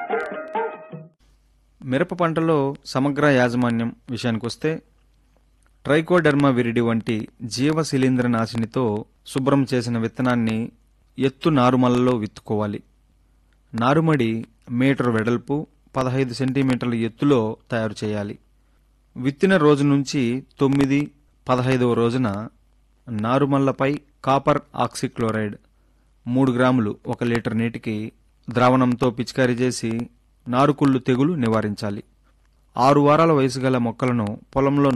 మిరప పంటలో సమగ్ర యాజమాన్యం విషయానికొస్తే ట్రైకోడెర్మా విరిడి వంటి జీవ శిలీంద్ర నాశినితో శుభ్రం చేసిన విత్తనాన్ని ఎత్తు నారుమల్లలో విత్తుకోవాలి నారుమడి మీటర్ వెడల్పు పదహైదు సెంటీమీటర్ల ఎత్తులో తయారు చేయాలి విత్తిన రోజు నుంచి తొమ్మిది పదహైదవ రోజున నారుమల్లపై కాపర్ ఆక్సిక్లోరైడ్ మూడు గ్రాములు ఒక లీటర్ నీటికి ద్రావణంతో పిచికారీ చేసి నారుకుళ్ళు తెగులు నివారించాలి ఆరు వారాల వయసు గల మొక్కలను పొలంలో